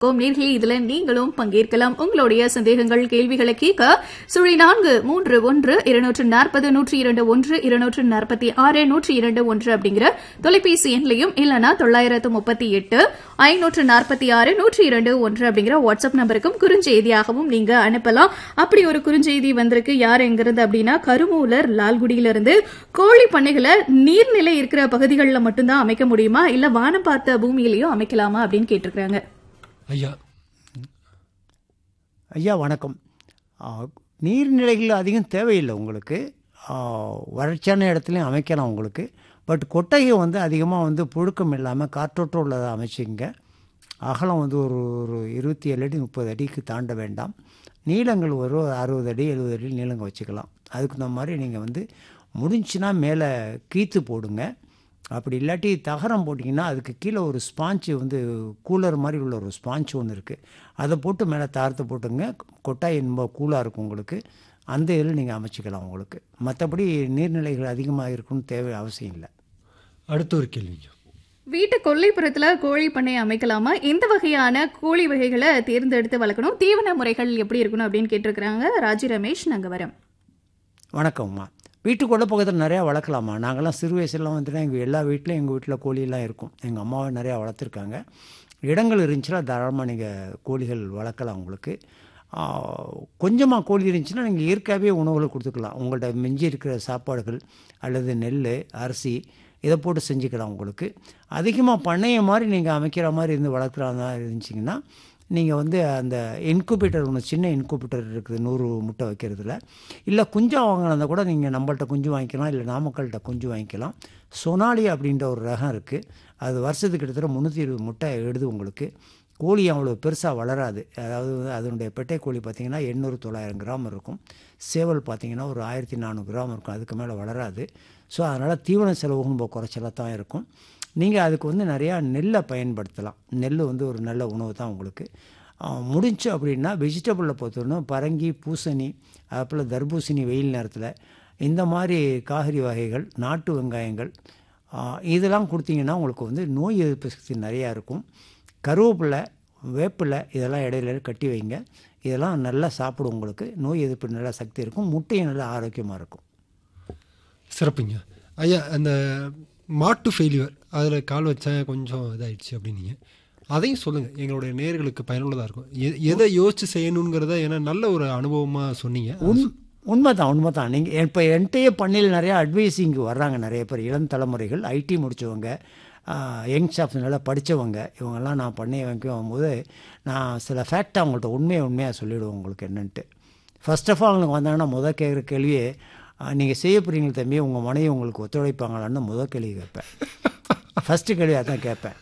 நேர்களே இதுல நீங்களும் பங்கேற்கலாம் உங்களுடைய சந்தேகங்கள் கேள்விகளை கேட்க சுழி நான்கு மூன்று ஒன்று இருநூற்று நாற்பது நூற்றி இரண்டு ஒன்று இருநூற்று நாற்பத்தி ஆறு நூற்றி இரண்டு ஒன்று அப்படிங்கிற தொலைபேசி எண்லையும் இல்லனா தொள்ளாயிரத்து முப்பத்தி எட்டு ஐநூற்று நாற்பத்தி ஆறு நூற்றி இரண்டு ஒன்று அப்படிங்கிற வாட்ஸ்அப் நம்பருக்கும் குறுஞ்செய்தியாகவும் நீங்க அனுப்பலாம் அப்படி ஒரு குறுஞ்செய்தி வந்திருக்கு யார் எங்கிருந்து அப்படின்னா கருமூலர் லால்குடியிலிருந்து கோழி பண்ணைகளை நீர்நிலை இருக்கிற பகுதிகளில் மட்டும்தான் அமைக்க முடியுமா இல்ல வானம் பார்த்த பூமியிலையும் அமைக்கலாமா அப்படின்னு கேட்டிருக்காங்க ஐயா ஐயா வணக்கம் ஆ, நீர்நிலைகள் அதிகம் தேவையில்லை உங்களுக்கு ஆ, வறட்சியான இடத்துலையும் அமைக்கலாம் உங்களுக்கு பட் கொட்டகை வந்து அதிகமாக வந்து புழுக்கம் இல்லாமல் காற்றோட்டம் உள்ளதை அமைச்சிங்க அகலம் வந்து ஒரு ஒரு இருபத்தி ஏழு அடி முப்பது அடிக்கு தாண்ட வேண்டாம் நீளங்கள் ஒரு அறுபது அடி எழுபது அடி நீளங்க வச்சுக்கலாம் அதுக்கு தகுந்த மாதிரி நீங்கள் வந்து முடிஞ்சுன்னா மேலே கீத்து போடுங்க அப்படி இல்லாட்டி தகரம் போட்டிங்கன்னா அதுக்கு கீழே ஒரு ஸ்பாஞ்சு வந்து கூலர் மாதிரி உள்ள ஒரு ஸ்பாஞ்ச் ஒன்று இருக்குது அதை போட்டு மேலே தாரத்தை போட்டுங்க கொட்டாய் ரொம்ப கூலாக இருக்கும் உங்களுக்கு அந்த இதில் நீங்கள் அமைச்சிக்கலாம் உங்களுக்கு மற்றபடி நீர்நிலைகள் அதிகமாக இருக்குன்னு தேவை அவசியம் இல்லை அடுத்த ஒரு கேள்விங்க வீட்டு கொல்லைப்புறத்துல கோழி பண்ணை அமைக்கலாமா எந்த வகையான கோழி வகைகளை தேர்ந்தெடுத்து வளர்க்கணும் தீவன முறைகள் எப்படி இருக்கணும் அப்படின்னு கேட்டிருக்கிறாங்க ராஜி ரமேஷ் நாங்க வரோம் வணக்கம்மா வீட்டுக்குள்ள பக்கத்தில் நிறையா வளர்க்கலாமா நாங்கள்லாம் சிறு வயசுலாம் வந்துட்டு எங்கள் எல்லா வீட்லையும் எங்கள் வீட்டில் கோழியெல்லாம் இருக்கும் எங்கள் அம்மாவை நிறையா வளர்த்துருக்காங்க இடங்கள் இருந்துச்சுன்னா தாராளமாக நீங்கள் கோழிகள் வளர்க்கலாம் உங்களுக்கு கொஞ்சமாக கோழி இருந்துச்சுன்னா நீங்கள் இயற்கையாகவே உணவுகளை கொடுத்துக்கலாம் உங்கள்கிட்ட மிஞ்சி இருக்கிற சாப்பாடுகள் அல்லது நெல் அரிசி இதை போட்டு செஞ்சுக்கலாம் உங்களுக்கு அதிகமாக பண்ணைய மாதிரி நீங்கள் அமைக்கிற மாதிரி இருந்து வளர்க்குற மாதிரி இருந்துச்சிங்கன்னா நீங்கள் வந்து அந்த இன்குபேட்டர் ஒன்று சின்ன இன்குபேட்டர் இருக்குது நூறு முட்டை வைக்கிறதுல இல்லை குஞ்சா வாங்கினா கூட நீங்கள் நம்மள்ட்ட குஞ்சு வாங்கிக்கலாம் இல்லை நாமக்கல்கிட்ட குஞ்சு வாங்கிக்கலாம் சொனாலி அப்படின்ற ஒரு ரகம் இருக்குது அது வருஷத்துக்கு கிட்டத்தட்ட முந்நூற்றி இருபது முட்டை எடுது உங்களுக்கு கோழி அவ்வளோ பெருசாக வளராது அதாவது வந்து அதனுடைய பெட்டை கோழி பார்த்திங்கன்னா எண்ணூறு தொள்ளாயிரம் கிராம் இருக்கும் சேவல் பார்த்திங்கன்னா ஒரு ஆயிரத்தி நானூறு கிராம் இருக்கும் அதுக்கு மேலே வளராது ஸோ அதனால் தீவன செலவு ரொம்ப குறைச்சலாக தான் இருக்கும் நீங்கள் அதுக்கு வந்து நிறையா நெல்லை பயன்படுத்தலாம் நெல் வந்து ஒரு நல்ல உணவு தான் உங்களுக்கு முடிஞ்சு அப்படின்னா வெஜிடபிளில் பார்த்தோன்னா பரங்கி பூசணி அதுபோல் தர்பூசணி வெயில் நேரத்தில் இந்த மாதிரி காய்கறி வகைகள் நாட்டு வெங்காயங்கள் ஆ, இதெல்லாம் கொடுத்தீங்கன்னா உங்களுக்கு வந்து நோய் எதிர்ப்பு சக்தி நிறையா இருக்கும் கருவேப்பிலை வேப்பிலை இதெல்லாம் இடையில கட்டி வைங்க இதெல்லாம் நல்லா சாப்பிடும் உங்களுக்கு நோய் எதிர்ப்பு நல்லா சக்தி இருக்கும் முட்டையும் நல்லா ஆரோக்கியமாக இருக்கும் சிறப்புங்க ஐயா அந்த மாட்டு ஃபெயிலியர் அதில் கால் வச்சேன் கொஞ்சம் இதாயிடுச்சு அப்படின்னீங்க அதையும் சொல்லுங்கள் எங்களுடைய நேர்களுக்கு பயனுள்ளதாக இருக்கும் எ- எதை யோசிச்சு செய்யணுங்கிறத ஏன்னா நல்ல ஒரு அனுபவமாக சொன்னீங்க உண் உண்மை தான் உண்மை தான் நீங்கள் இப்போ என்கிட்டயே பண்ணையில் நிறையா அட்வைஸிங்கு வர்றாங்க நிறைய பேர் இளம் தலைமுறைகள் ஐடி முடித்தவங்க யங் ஸ்டாஃப்ஸ் நல்லா படித்தவங்க இவங்கெல்லாம் நான் பண்ணையை வைக்கும் போது நான் சில ஃபேக்ட் அவங்கள்ட்ட உண்மையை உண்மையாக சொல்லிவிடுவேன் உங்களுக்கு என்னன்ட்டு ஃபர்ஸ்ட் ஆஃப் ஆல் அவங்களுக்கு வந்தாங்கன்னா முதல் கேட்குற கேள்வியே நீங்கள் செய்ய போகிறீங்க தம்பி உங்கள் மனைவி உங்களுக்கு ஒத்துழைப்பாங்களான்னு முதல் கேள்வி கேட்பேன் ஃபஸ்ட்டு கேள்வி அதான் கேட்பேன்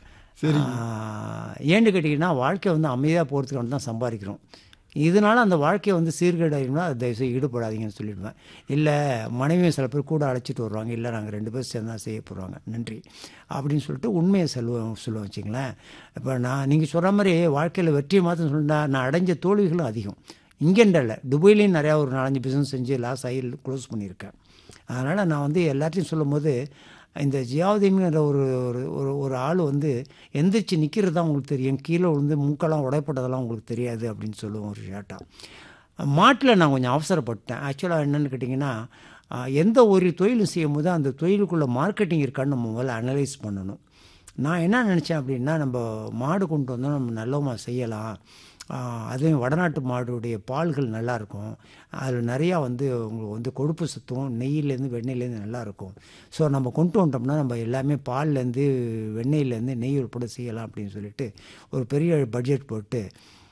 ஆஹ், ஏன்னு கேட்டிங்கன்னா வாழ்க்கை வந்து அமைதியாக போகிறதுக்கு தான் சம்பாதிக்கிறோம் இதனால அந்த வாழ்க்கையை வந்து சீர்கேடாயிருந்தா அது தயவுசெய்து ஈடுபடாதீங்கன்னு சொல்லிடுவேன் இல்லை மனைவியும் சில பேர் கூட அழைச்சிட்டு வருவாங்க இல்லை நாங்கள் ரெண்டு பேரும் சேர்ந்து தான் செய்ய போகிறாங்க நன்றி அப்படின்னு சொல்லிட்டு உண்மையை சொல்லுவேன் சொல்லுவேன் வச்சுங்களேன் இப்போ நான் நீங்கள் சொல்கிற மாதிரி வாழ்க்கையில் வெற்றியை மாற்றம் சொல்லிட்டா நான் அடைஞ்ச தோல்விகளும் அதிகம் இங்கேண்டல்ல துபாயிலையும் நிறையா ஒரு நாலஞ்சு பிஸ்னஸ் செஞ்சு லாஸ் ஆகி க்ளோஸ் பண்ணியிருக்கேன் அதனால் நான் வந்து எல்லாத்தையும் சொல்லும்போது இந்த ஜியாவுதீன்கிற ஒரு ஒரு ஒரு ஒரு ஆள் வந்து எந்திரிச்சு நிற்கிறது தான் உங்களுக்கு தெரியும் கீழே விழுந்து மூக்கெல்லாம் உடைப்பட்டதெல்லாம் உங்களுக்கு தெரியாது அப்படின்னு சொல்லுவோம் ஒரு ஷார்ட்டாக மாட்டில் நான் கொஞ்சம் அவசரப்பட்டேன் ஆக்சுவலாக என்னென்னு கேட்டிங்கன்னா ஆஹ், எந்த ஒரு தொழிலும் செய்யும் போது அந்த தொழிலுக்குள்ளே மார்க்கெட்டிங் இருக்கான்னு நம்ம முதல்ல அனலைஸ் பண்ணணும் நான் என்ன நினச்சேன் அப்படின்னா நம்ம மாடு கொண்டு வந்தோம் நம்ம நல்லமா செய்யலாம் ஆஹ் அதுவும் வடநாட்டு மாடுடைய பால்கள் நல்லாயிருக்கும் அதில் நிறையா வந்து உங்களுக்கு வந்து கொழுப்பு சத்தும் நெய்யிலேருந்து வெண்ணெயிலேருந்து நல்லாயிருக்கும் ஸோ நம்ம கொண்டு வந்துட்டோம்னா நம்ம எல்லாமே பால்லேருந்து வெண்ணெயிலேருந்து நெய் உட்பட செய்யலாம் அப்படின்னு சொல்லிட்டு ஒரு பெரிய பட்ஜெட் போட்டு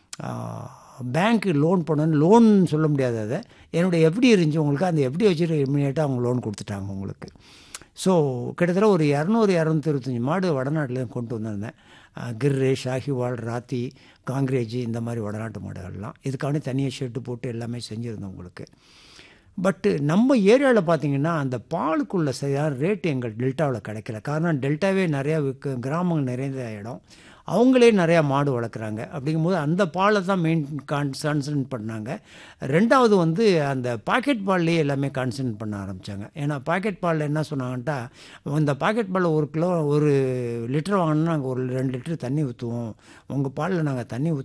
பேங்க்கு லோன் பண்ணணும் லோன் சொல்ல முடியாது அதை என்னுடைய எப்படி இருந்துச்சு உங்களுக்கு அந்த எப்படி வச்சுட்டு இம்மிடியேட்டாக அவங்க லோன் கொடுத்துட்டாங்க உங்களுக்கு ஸோ கிட்டத்தட்ட ஒரு இரநூறு இரநூத்தி இருபத்தஞ்சி மாடு வடநாட்டில் கொண்டு வந்திருந்தேன் அஹ், கிர்ரு ஷாஹிவால் ராத்தி காங்கிரேஜ் இந்த மாதிரி வடநாட்டு மாடுகள்லாம் இதுக்காண்டி தனியாக ஷெட்டு போட்டு எல்லாமே செஞ்சுருந்தோம் உங்களுக்கு பட்டு நம்ம ஏரியாவில் பார்த்தீங்கன்னா அந்த பாலுக்குள்ள சரியான ரேட்டு எங்கள் டெல்டாவில் கிடைக்கல காரணம் டெல்டாவே நிறையா விற்க கிராமங்கள் நிறைந்த இடம் அவங்களே நிறையா மாடு வளர்க்குறாங்க அப்படிங்கும்போது அந்த பாலை தான் மெயின் கான்சன்ட்ரேட் பண்ணாங்க ரெண்டாவது வந்து அந்த பாக்கெட் பால்லேயே எல்லாமே கான்சன்ட்ரேட் பண்ண ஆரம்பித்தாங்க ஏன்னா பாக்கெட் பாலில் என்ன சொன்னாங்கன்ட்டா இந்த பாக்கெட் பாலில் ஒரு கிலோ ஒரு லிட்டர் வாங்கினா நாங்கள் ஒரு ரெண்டு லிட்டர் தண்ணி ஊற்றுவோம் உங்கள் பாலில் நாங்கள் தண்ணி ஊற்ற